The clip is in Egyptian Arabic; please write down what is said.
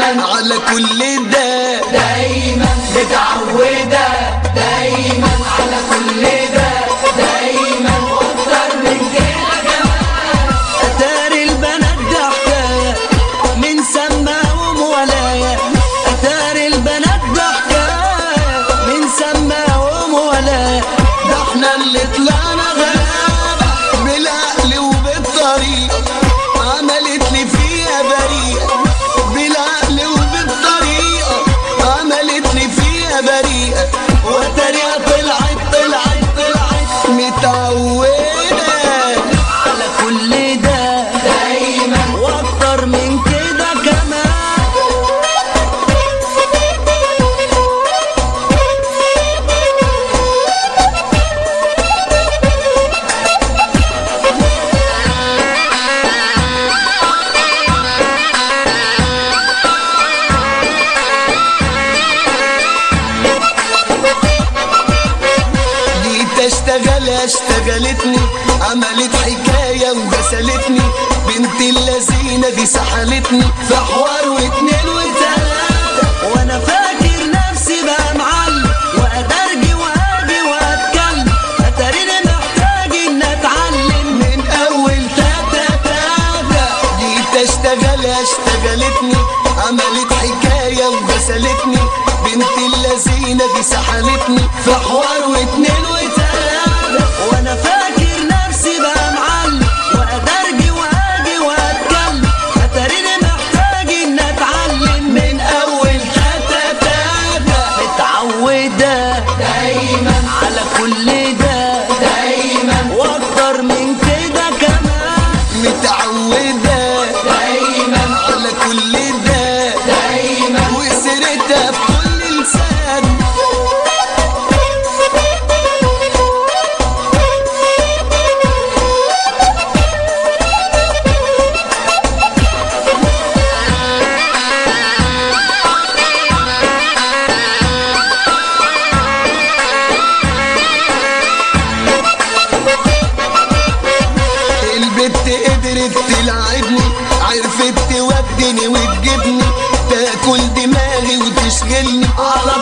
على كل ده دايما متعودة دايما على كل ده دايما واكتر من كده كمان أتار البنات ده حكاية من سماهم ولاية أتار البنات ده حكاية من سماهم ولاية ده احنا اللي طلعنا غلابة بالعقل وبالطريقة عملت لي فيها بريئة بالعقل وبالطريقة عملت لي فيها بريئة وتريقة طلعت طلعت طلعت متعودة على كل ده دايما واكتر من كده كمان جيت اشتغل اشتغلتني عملت حكاية وغسلتني بنت اللذينة دي سحلتني في حوار واتنين وتلاتة وانا فاكر نفسي بقى معلم وادرجي واجي واتكلم اتاريني محتاج ان اتعلم من اول تاتا تاتا جيت اشتغل اشتغلتني عملت حكاية وغسلتني بنت اللذينة دي سحلتني في حوار واتنين وتلاتة وانا فاكر نفسي بقى معلم وادرجي واجي واتكلم اتاريني محتاج ان اتعلم من اول تاتا تاتا متعودة دايما على كل ده دايما واكتر من كده كمان متعودة دايما على كل ده دايما وسيرتها في كل لسان البت قدرت تلعبني عرفت تودني وتجيبني تاكل دماغي وتشغلني على